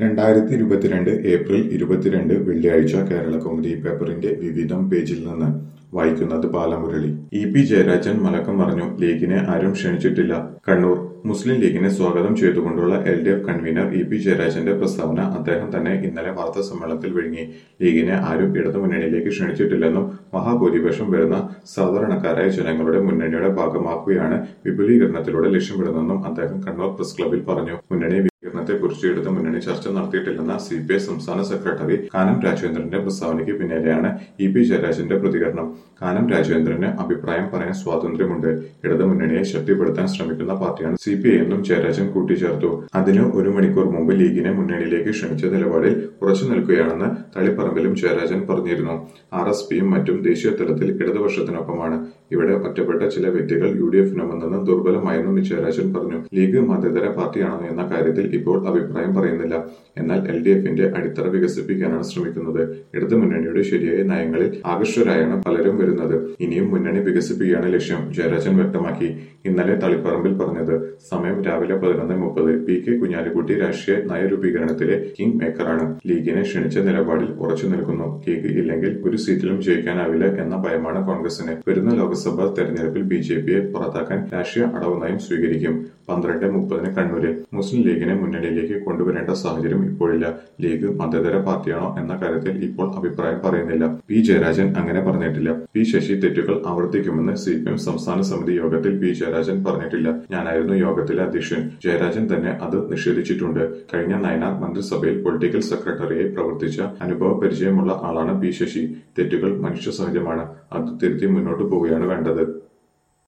രണ്ടായിരത്തി ഇരുപത്തിരണ്ട് ഏപ്രിൽ ഇരുപത്തിരണ്ട് വെള്ളിയാഴ്ച കേരളകൗമുദി പേപ്പറിന്റെ വിവിധം പേജിൽ നിന്ന് വായിക്കുന്നത് ബാലമുരളി ഇ പി ജയരാജൻ മലക്കം പറഞ്ഞു ലീഗിനെ ആരും ക്ഷണിച്ചിട്ടില്ല കണ്ണൂർ മുസ്ലിം ലീഗിനെ സ്വാഗതം ചെയ്തുകൊണ്ടുള്ള L D F convener E P ജയരാജന്റെ പ്രസ്താവന അദ്ദേഹം തന്നെ ഇന്നലെ വാർത്താ സമ്മേളനത്തിൽ വിഴുങ്ങി ലീഗിനെ ആരും ഇടതുമുന്നണിയിലേക്ക് ക്ഷണിച്ചിട്ടില്ലെന്നും മഹാഭൂരിപക്ഷം വരുന്ന സാധാരണക്കാരായ ജനങ്ങളുടെ മുന്നണിയുടെ ഭാഗമാക്കുകയാണ് വിപുലീകരണത്തിലൂടെ ലക്ഷ്യമിടുന്നതെന്നും അദ്ദേഹം കണ്ണൂർ പ്രസ് ക്ലബിൽ പറഞ്ഞു മുന്നണി വികസനത്തെക്കുറിച്ച് ഇടത് മുന്നണി ചർച്ച നടത്തിയിട്ടില്ലെന്ന സി പി ഐ സംസ്ഥാന സെക്രട്ടറി കാനം രാജേന്ദ്രന്റെ പ്രസ്താവനയ്ക്ക് പിന്നാലെയാണ് ഇ പി ജയരാജന്റെ പ്രതികരണം കാനം രാജേന്ദ്രന് അഭിപ്രായം പറയാൻ സ്വാതന്ത്ര്യമുണ്ട് ഇടത് മുന്നണിയെ ശക്തിപ്പെടുത്താൻ ശ്രമിക്കുന്ന പാർട്ടിയാണ് സി പി ഐ എന്നും ജയരാജൻ കൂട്ടിച്ചേർത്തു അതിന് ഒരു മണിക്കൂർ മുമ്പ് ലീഗിനെ മുന്നണിയിലേക്ക് ക്ഷണിച്ച നിലപാടിൽ ഉറച്ചു നിൽക്കുകയാണെന്ന് തളിപ്പറമ്പിലും ജയരാജൻ പറഞ്ഞിരുന്നു ആർ എസ് പിയും മറ്റും ദേശീയ തലത്തിൽ ഇടതുപക്ഷത്തിനൊപ്പമാണ് ഇവിടെ ഒറ്റപ്പെട്ട ചില വ്യക്തികൾ യു ഡി എഫിനൊപ്പം നിന്ന് ദുർബലമായെന്നും ജയരാജൻ പറഞ്ഞു ലീഗ് മതേതര പാർട്ടിയാണോ എന്ന കാര്യത്തിൽ ഇപ്പോൾ അഭിപ്രായം പറയുന്നില്ല എന്നാൽ എൽ ഡി എഫിന്റെ അടിത്തറ വികസിപ്പിക്കാനാണ് ശ്രമിക്കുന്നത് ഇടതു മുന്നണിയുടെ ശരിയായ നയങ്ങളിൽ ആകർഷകരായാണ് പലരും വരുന്നത് ഇനിയും മുന്നണി വികസിപ്പിക്കുകയാണ് ലക്ഷ്യം ജയരാജൻ വ്യക്തമാക്കി ഇന്നലെ തളിപ്പറമ്പിൽ പറഞ്ഞത് സമയം രാവിലെ പതിനൊന്ന് മുപ്പത് പി കെ കുഞ്ഞാലിക്കുട്ടി രാഷ്ട്രീയ നയരൂപീകരണത്തിലെ കിങ് മേക്കറാണ് ലീഗിനെ ക്ഷണിച്ച നിലപാടിൽ ഉറച്ചു നിൽക്കുന്നു ലീഗ് ഇല്ലെങ്കിൽ ഒരു സീറ്റിലും ജയിക്കാനാവില്ല എന്ന ഭയമാണ് കോൺഗ്രസിന് വരുന്ന ലോക്സഭാ തെരഞ്ഞെടുപ്പിൽ ബി ജെ പിയെ പുറത്താക്കാൻ രാഷ്ട്രീയ അടവ് നയം സ്വീകരിക്കും പന്ത്രണ്ട് മുപ്പതിന് കണ്ണൂരിൽ മുസ്ലിം ലീഗിനെ മുന്നണിയിലേക്ക് കൊണ്ടുവരേണ്ട സാഹചര്യം ഇപ്പോഴില്ല ലീഗ് മതേതര പാർട്ടിയാണോ എന്ന കാര്യത്തിൽ ഇപ്പോൾ അഭിപ്രായം പറയുന്നില്ല പി ജയരാജൻ അങ്ങനെ പറഞ്ഞിട്ടില്ല പി ശശി തെറ്റുകൾ ആവർത്തിക്കുമെന്ന് സി പി എം സംസ്ഥാന സമിതി യോഗത്തിൽ പി ജയരാജൻ പറഞ്ഞിട്ടില്ല ഞാനായിരുന്നു യോഗത്തിലെ അധ്യക്ഷൻ ജയരാജൻ തന്നെ അത് നിഷേധിച്ചിട്ടുണ്ട് കഴിഞ്ഞ നയനാർ മന്ത്രിസഭയിൽ പൊളിറ്റിക്കൽ സെക്രട്ടറിയായി പ്രവർത്തിച്ച അനുഭവ പരിചയമുള്ള ആളാണ് പി ശശി തെറ്റുകൾ മനുഷ്യ സഹജമാണ് അത് തിരുത്തി മുന്നോട്ട് പോവുകയാണ് വേണ്ടത്